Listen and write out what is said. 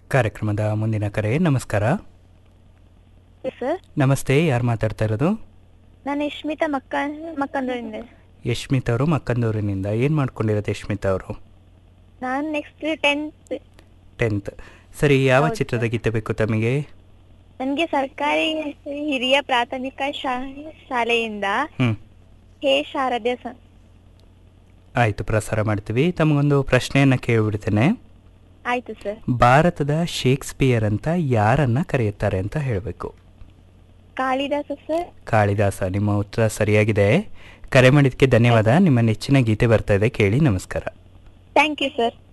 ಕಾರ್ಯಕ್ರಮದ ಮುಂದಿನ ಕರೆ ನಮಸ್ಕಾರ ಸರ್ ನಮಸ್ತೆ ಯಾರು ಮಾತಾಡ್ತಾ ಇರೋದು ನಾನು ಯಶ್ಮಿತಾ ಮಕ್ಕ ಮಕ್ಕಂದ್ರಿಂದ ಯಶ್ಮಿತ್ ಅವರು ಮಕ್ಕಂದೂರಿನಿಂದ ಏನು ಮಾಡ್ಕೊಂಡಿರೋದು ಯಶ್ಮಿತ್ ಅವರು ನಾನು ನೆಕ್ಸ್ಟ್ ಟೆಂತ್ ಟೆಂತ್ ಸರಿ ಯಾವ ಹೌದು ಚಿತ್ರದ ಗೀತೆ ಬೇಕು ತಮಗೆ ನನಗೆ ಸರ್ಕಾರಿ ಹಿರಿಯ ಪ್ರಾಥಮಿಕ ಶಾ ಶಾಲೆಯಿಂದ ಹ್ಞೂ ಹೇ ಶಾರದೆ ಸ ಆಯಿತು ಪ್ರಸಾರ ಮಾಡ್ತೀವಿ ತಮಗೊಂದು ಪ್ರಶ್ನೆಯನ್ನು ಕೇಳಿಬಿಡ್ತೇನೆ ಆಯ್ತು ಸರ್ ಭಾರತದ ಶೇಕ್ಸ್ಪಿಯರ್ ಅಂತ ಯಾರನ್ನ ಕರೆಯುತ್ತಾರೆ ಅಂತ ಹೇಳಬೇಕು ಕಾಳಿದಾಸ ಸರ್ ಕಾಳಿದಾಸ ನಿಮ್ಮ ಉತ್ತರ ಸರಿಯಾಗಿದೆ ಕರೆ ಮಾಡಿದ್ದಕ್ಕೆ ಧನ್ಯವಾದ ನಿಮ್ಮ ನೆಚ್ಚಿನ ಗೀತೆ ಬರ್ತಾ ಇದೆ ಕೇಳಿ ನಮಸ್ಕಾರ ಥ್ಯಾಂಕ್ ಯು ಸರ್